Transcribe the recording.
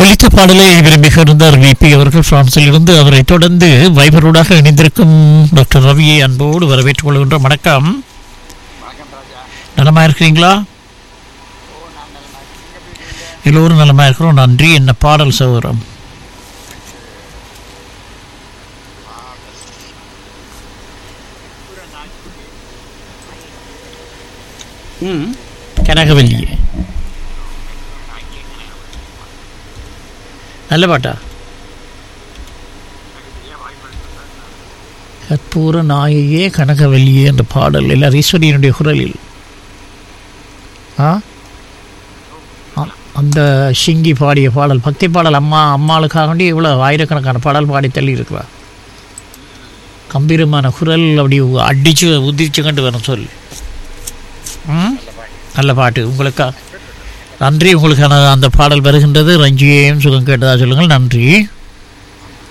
ஒலித்த பாடலை விரும்பி இருந்தார் விபி அவர்கள் பிரான்சில் இருந்து அவரை தொடர்ந்து வைபரோடாக இணைந்திருக்கும் டாக்டர் ரவியை அன்போடு வரவேற்றுக் கொள்கின்ற வணக்கம் நலமா இருக்கிறீங்களா எல்லோரும் நலமா இருக்கிறோம் நன்றி என்ன பாடல் சௌரம் ம் கனகவல்லியே நல்ல பாட்டா கற்பூர நாயையே கனகவல்லியே என்ற பாடல் எல்லார் ஈஸ்வரியனுடைய குரலில் ஆ அ- அந்த சிங்கி பாடிய பாடல் பக்தி பாடல் அம்மா அம்மாளுக்காக வேண்டி இவ்வளோ ஆயிரக்கணக்கான பாடல் பாடி தள்ளி இருக்கிறா கம்பீரமான குரல் அப்படி அடிச்சு உதிச்சு கண்டு வரும் சொல் ம் நல்ல பாட்டு உங்களுக்கா நன்றி உங்களுக்கான அந்த பாடல் வருகின்றது ரஞ்சியையும் சுகம் கேட்டதா சொல்லுங்கள் நன்றி